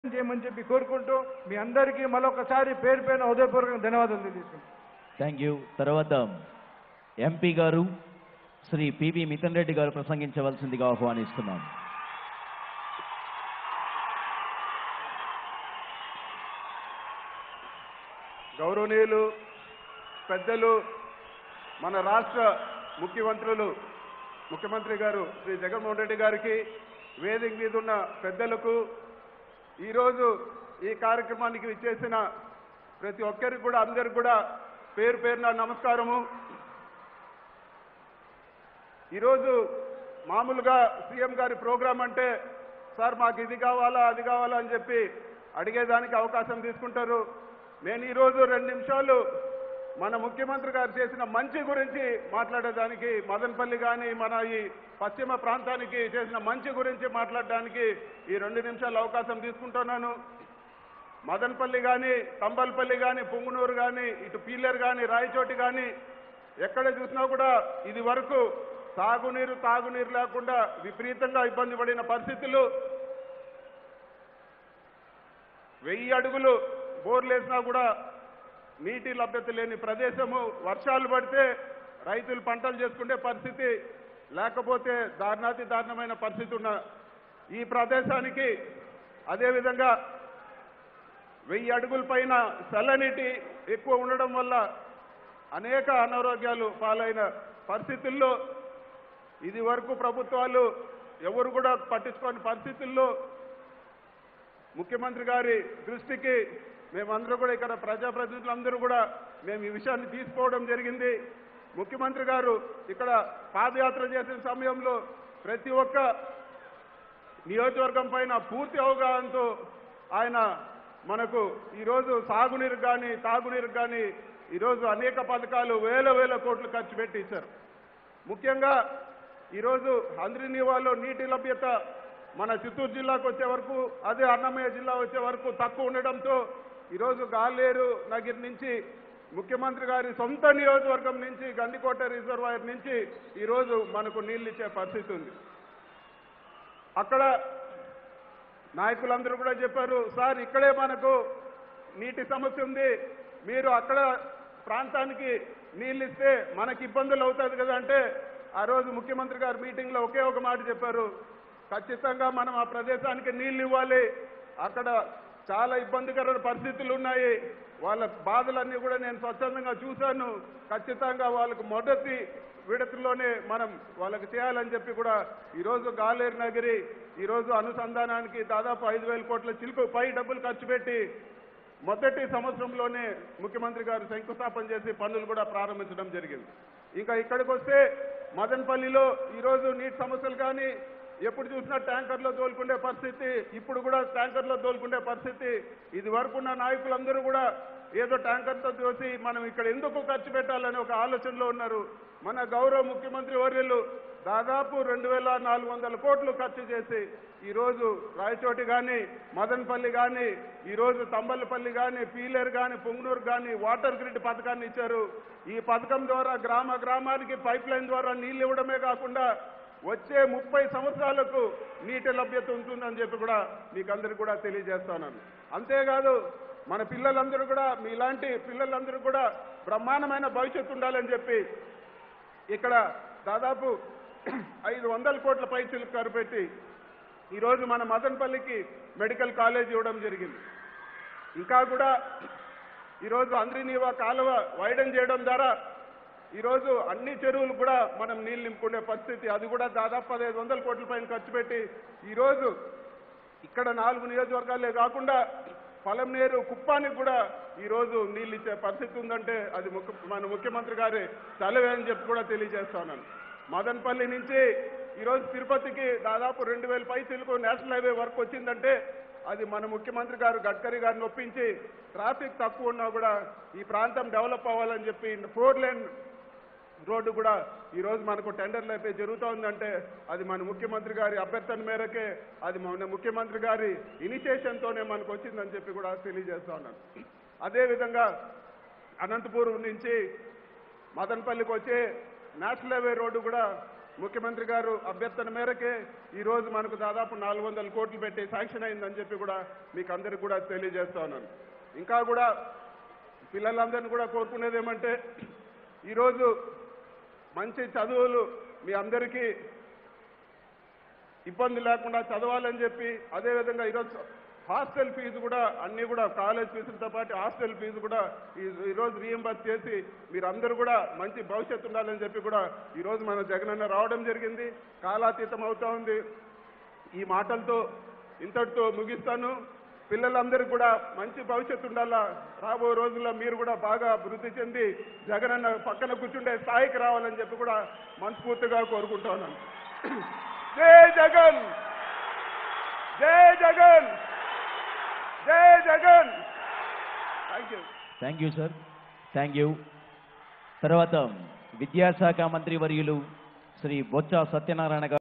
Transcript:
చేయమని చెప్పి కోరుకుంటూ మీ అందరికీ మరొకసారి పేరు పేరున హృదయపూర్వకంగా ధన్యవాదాలు తెలియజేసుకుంటాను థ్యాంక్ యూ తర్వాత ఎంపీ గారు శ్రీ పివి మిథున్ రెడ్డి గారు ప్రసంగించవలసిందిగా ఆహ్వానిస్తున్నాం గౌరవనీయులు పెద్దలు మన రాష్ట్ర ముఖ్యమంత్రులు ముఖ్యమంత్రి గారు శ్రీ జగన్మోహన్ రెడ్డి గారికి వేదిక మీద ఉన్న పెద్దలకు ఈరోజు ఈ కార్యక్రమానికి విచ్చేసిన ప్రతి ఒక్కరికి కూడా అందరికి కూడా పేరు పేరున నమస్కారము ఈరోజు మామూలుగా సీఎం గారి ప్రోగ్రాం అంటే సార్ మాకు ఇది కావాలా అది కావాలా అని చెప్పి అడిగేదానికి అవకాశం తీసుకుంటారు నేను ఈరోజు రెండు నిమిషాలు మన ముఖ్యమంత్రి గారు చేసిన మంచి గురించి మాట్లాడేదానికి మదనపల్లి కానీ మన ఈ పశ్చిమ ప్రాంతానికి చేసిన మంచి గురించి మాట్లాడడానికి ఈ రెండు నిమిషాలు అవకాశం తీసుకుంటున్నాను మదనపల్లి కానీ తంబల్పల్లి కానీ పుంగునూరు కానీ ఇటు పీలేరు కానీ రాయచోటి కానీ ఎక్కడ చూసినా కూడా ఇది వరకు తాగునీరు తాగునీరు లేకుండా విపరీతంగా ఇబ్బంది పడిన పరిస్థితులు వెయ్యి అడుగులు బోర్లు వేసినా కూడా నీటి లభ్యత లేని ప్రదేశము వర్షాలు పడితే రైతులు పంటలు చేసుకునే పరిస్థితి లేకపోతే దారుణాతి దారుణమైన పరిస్థితి ఉన్న ఈ ప్రదేశానికి అదేవిధంగా వెయ్యి అడుగుల పైన చల్లనీటి ఎక్కువ ఉండడం వల్ల అనేక అనారోగ్యాలు పాలైన పరిస్థితుల్లో ఇది వరకు ప్రభుత్వాలు ఎవరు కూడా పట్టించుకోని పరిస్థితుల్లో ముఖ్యమంత్రి గారి దృష్టికి మేమందరూ కూడా ఇక్కడ ప్రజాప్రతినిధులందరూ కూడా మేము ఈ విషయాన్ని తీసుకోవడం జరిగింది ముఖ్యమంత్రి గారు ఇక్కడ పాదయాత్ర చేసిన సమయంలో ప్రతి ఒక్క నియోజకవర్గం పైన పూర్తి అవగాహనతో ఆయన మనకు ఈరోజు సాగునీరు కానీ తాగునీరు కానీ ఈరోజు అనేక పథకాలు వేల వేల కోట్లు ఖర్చు పెట్టి ఇచ్చారు ముఖ్యంగా ఈరోజు హంద్రినీవాలో నీటి లభ్యత మన చిత్తూరు జిల్లాకు వచ్చే వరకు అదే అన్నమయ్య జిల్లా వచ్చే వరకు తక్కువ ఉండడంతో ఈరోజు గాలేరు నగిరి నుంచి ముఖ్యమంత్రి గారి సొంత నియోజకవర్గం నుంచి గండికోట రిజర్వాయర్ నుంచి ఈరోజు మనకు నీళ్ళు ఇచ్చే పరిస్థితి ఉంది అక్కడ నాయకులందరూ కూడా చెప్పారు సార్ ఇక్కడే మనకు నీటి సమస్య ఉంది మీరు అక్కడ ప్రాంతానికి నీళ్ళు ఇస్తే మనకి ఇబ్బందులు అవుతుంది కదా అంటే ఆ రోజు ముఖ్యమంత్రి గారు మీటింగ్లో ఒకే ఒక మాట చెప్పారు ఖచ్చితంగా మనం ఆ ప్రదేశానికి నీళ్ళు ఇవ్వాలి అక్కడ చాలా ఇబ్బందికర పరిస్థితులు ఉన్నాయి వాళ్ళ బాధలన్నీ కూడా నేను స్వచ్ఛందంగా చూశాను ఖచ్చితంగా వాళ్ళకు మొదటి విడతలోనే మనం వాళ్ళకి చేయాలని చెప్పి కూడా ఈరోజు గాలేరు నగరి ఈరోజు అనుసంధానానికి దాదాపు ఐదు వేల కోట్ల చిలుకు పై డబ్బులు ఖర్చు పెట్టి మొదటి సంవత్సరంలోనే ముఖ్యమంత్రి గారు శంకుస్థాపన చేసి పనులు కూడా ప్రారంభించడం జరిగింది ఇంకా ఇక్కడికి వస్తే మదనపల్లిలో ఈరోజు నీటి సమస్యలు కానీ ఎప్పుడు చూసినా ట్యాంకర్లో తోలుకునే పరిస్థితి ఇప్పుడు కూడా ట్యాంకర్లో తోలుకునే పరిస్థితి ఇది వరకు ఉన్న నాయకులందరూ కూడా ఏదో ట్యాంకర్తో తోసి మనం ఇక్కడ ఎందుకు ఖర్చు పెట్టాలని ఒక ఆలోచనలో ఉన్నారు మన గౌరవ ముఖ్యమంత్రి వర్యులు దాదాపు రెండు వేల నాలుగు వందల కోట్లు ఖర్చు చేసి ఈరోజు రాయచోటి కానీ మదనపల్లి కానీ ఈరోజు తంబలపల్లి కానీ పీలేరు కానీ పొంగునూరు కానీ వాటర్ గ్రిడ్ పథకాన్ని ఇచ్చారు ఈ పథకం ద్వారా గ్రామ గ్రామానికి పైప్ లైన్ ద్వారా నీళ్ళు ఇవ్వడమే కాకుండా వచ్చే ముప్పై సంవత్సరాలకు నీటి లభ్యత ఉంటుందని చెప్పి కూడా మీకు అందరికీ కూడా తెలియజేస్తున్నాను అంతేకాదు మన పిల్లలందరూ కూడా మీలాంటి పిల్లలందరూ కూడా బ్రహ్మాండమైన భవిష్యత్తు ఉండాలని చెప్పి ఇక్కడ దాదాపు ఐదు వందల కోట్ల పైచీలు కరుపెట్టి ఈరోజు మన మదనపల్లికి మెడికల్ కాలేజ్ ఇవ్వడం జరిగింది ఇంకా కూడా ఈరోజు అంద్రినీవా కాలువ వైడన్ చేయడం ద్వారా ఈరోజు అన్ని చెరువులు కూడా మనం నీళ్ళు నింపుకునే పరిస్థితి అది కూడా దాదాపు పదహైదు వందల కోట్ల పైన ఖర్చు పెట్టి ఈరోజు ఇక్కడ నాలుగు నియోజకవర్గాలే కాకుండా పొలంనేరు కుప్పానికి కూడా ఈరోజు నీళ్ళు ఇచ్చే పరిస్థితి ఉందంటే అది ముఖ్య మన ముఖ్యమంత్రి గారి చలవే అని చెప్పి కూడా తెలియజేస్తున్నాను మదనపల్లి నుంచి ఈరోజు తిరుపతికి దాదాపు రెండు వేల పై చిలుకు నేషనల్ హైవే వర్క్ వచ్చిందంటే అది మన ముఖ్యమంత్రి గారు గడ్కరీ గారిని ఒప్పించి ట్రాఫిక్ తక్కువ ఉన్నా కూడా ఈ ప్రాంతం డెవలప్ అవ్వాలని చెప్పి ఫోర్ లేన్ రోడ్డు కూడా ఈ రోజు మనకు టెండర్లు అయితే జరుగుతూ ఉందంటే అది మన ముఖ్యమంత్రి గారి అభ్యర్థన మేరకే అది మన ముఖ్యమంత్రి గారి ఇనిషియేషన్తోనే మనకు వచ్చిందని చెప్పి కూడా తెలియజేస్తా ఉన్నాను అదేవిధంగా అనంతపురం నుంచి మదనపల్లికి వచ్చే నేషనల్ హైవే రోడ్డు కూడా ముఖ్యమంత్రి గారు అభ్యర్థన మేరకే ఈ రోజు మనకు దాదాపు నాలుగు వందల కోట్లు పెట్టి శాంక్షన్ అయిందని చెప్పి కూడా మీకు అందరికి కూడా తెలియజేస్తా ఉన్నాను ఇంకా కూడా పిల్లలందరినీ కూడా కోరుకునేది ఏమంటే ఈరోజు మంచి చదువులు మీ అందరికీ ఇబ్బంది లేకుండా చదవాలని చెప్పి అదేవిధంగా ఈరోజు హాస్టల్ ఫీజు కూడా అన్ని కూడా కాలేజ్ ఫీజులతో పాటు హాస్టల్ ఫీజు కూడా ఈ- ఈరోజు రీఎంబర్స్ చేసి మీరు అందరూ కూడా మంచి భవిష్యత్తు ఉండాలని చెప్పి కూడా ఈరోజు మన జగనన్న రావడం జరిగింది కాలాతీతం అవుతా ఉంది ఈ మాటలతో ఇంతటితో ముగిస్తాను పిల్లలందరికీ కూడా మంచి భవిష్యత్తు ఉండాలా రాబో రోజుల్లో మీరు కూడా బాగా అభివృద్ధి చెంది జగనన్న పక్కన కూర్చుండే స్థాయికి రావాలని చెప్పి కూడా మనస్ఫూర్తిగా కోరుకుంటా ఉన్నాను జై జగన్ జై జగన్ జై Jagan thank you thank you sir thank you తర్వాత విద్యాశాఖ మంత్రి వర్యులు శ్రీ బొత్స సత్యనారాయణ గారు